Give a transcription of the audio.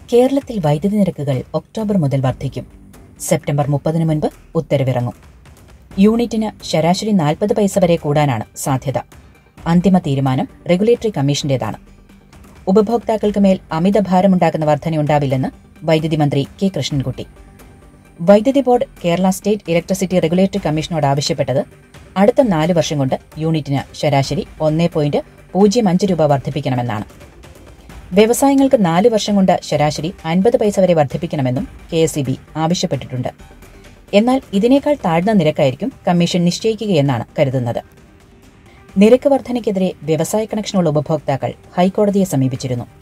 കേരളത്തിൽ വൈദ്യുതി നിരക്കുകൾ ഒക്ടോബർ മുതൽ വർദ്ധിക്കും സെപ്റ്റംബർ മുപ്പതിന് മുൻപ് ഉത്തരവിറങ്ങും യൂണിറ്റിന് ശരാശരി നാൽപ്പത് പൈസ വരെ കൂടാനാണ് സാധ്യത അന്തിമ തീരുമാനം റെഗുലേറ്ററി കമ്മീഷന്റേതാണ് ഉപഭോക്താക്കൾക്ക് മേൽ അമിത ഭാരമുണ്ടാക്കുന്ന വർധനയുണ്ടാവില്ലെന്ന് വൈദ്യുതി മന്ത്രി കെ കൃഷ്ണൻകുട്ടി വൈദ്യുതി board Kerala state electricity regulatory കമ്മീഷനോട് ആവശ്യപ്പെട്ടത് അടുത്ത നാല് വർഷം കൊണ്ട് യൂണിറ്റിന് ശരാശരി ഒന്നേ പോയിന്റ് പൂജ്യം അഞ്ച് രൂപ വർദ്ധിപ്പിക്കണമെന്നാണ് വ്യവസായങ്ങൾക്ക് നാല് വർഷം കൊണ്ട് ശരാശരി അൻപത് പൈസ വരെ വർദ്ധിപ്പിക്കണമെന്നും കെ എസ് ആവശ്യപ്പെട്ടിട്ടുണ്ട് എന്നാൽ ഇതിനേക്കാൾ താഴ്ന്ന നിരക്കായിരിക്കും കമ്മീഷൻ നിശ്ചയിക്കുകയെന്നാണ് കരുതുന്നത് നിരക്ക് വർധനയ്ക്കെതിരെ വ്യവസായ കണക്ഷനുള്ള ഉപഭോക്താക്കൾ ഹൈക്കോടതിയെ സമീപിച്ചിരുന്നു